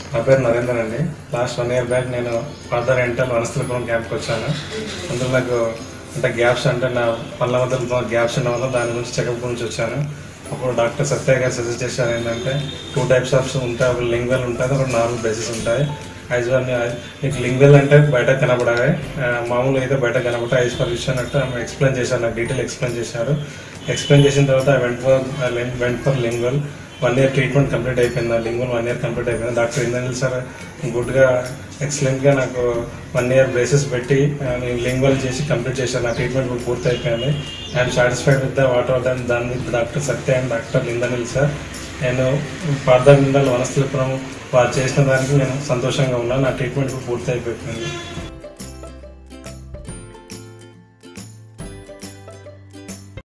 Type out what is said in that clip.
నా పేరు నరేందర్ అండి లాస్ట్ వన్ ఇయర్ బ్యాక్ నేను ఫర్దర్ ఎంటల్ వనస్థలపురం క్యాంప్కి వచ్చాను అందులో నాకు అంటే గ్యాప్స్ అంటే నా పళ్ళ మధ్యలో గ్యాప్స్ ఉండడం వల్ల దాని గురించి చెకప్ గురించి వచ్చాను అప్పుడు డాక్టర్ సత్య గారు సజెస్ట్ చేశారు ఏంటంటే టూ టైప్స్ ఆఫ్ ఉంటాయి ఒకటి లింగ్వెల్ ఉంటుంది ఒకటి నార్మల్ బేసిస్ ఉంటాయి ఐజ్ వన్ నీకు లింగ్వెల్ అంటే బయట కనపడాలి ఆ, మామూలుగా అయితే బయట కనపడే ఐజ్ పర్ విషయం అంటే ఆమె ఎక్స్ప్లెయిన్ చేశారు నాకు డీటెయిల్ ఎక్స్ప్లెయిన్ చేశారు ఎక్స్ప్లెయిన్ చేసిన తర్వాత went for went for lingual one year treatment complete అయిపోయింది నా లింగ్వల్ వన్ ఇయర్ కంప్లీట్ అయిపోయింది డాక్టర్ ఇంద్రనిల్ సార్ గుడ్గా ఎక్సలెంట్గా నాకు వన్ ఇయర్ బ్రేసెస్ పెట్టి ఆ, నేను లింగ్వల్ చేసి కంప్లీట్ చేశాను నా ట్రీట్మెంట్ కూడా పూర్తి అయిపోయింది I'm satisfied with the what are done దాని with doctor Satya and doctor Indranil sir నేను పార్థ నిండాలు వనస్థలిపురం వారు చేసిన దానికి నేను సంతోషంగా ఉన్నాను నా ట్రీట్మెంట్ కూడా పూర్తి అయిపోయింది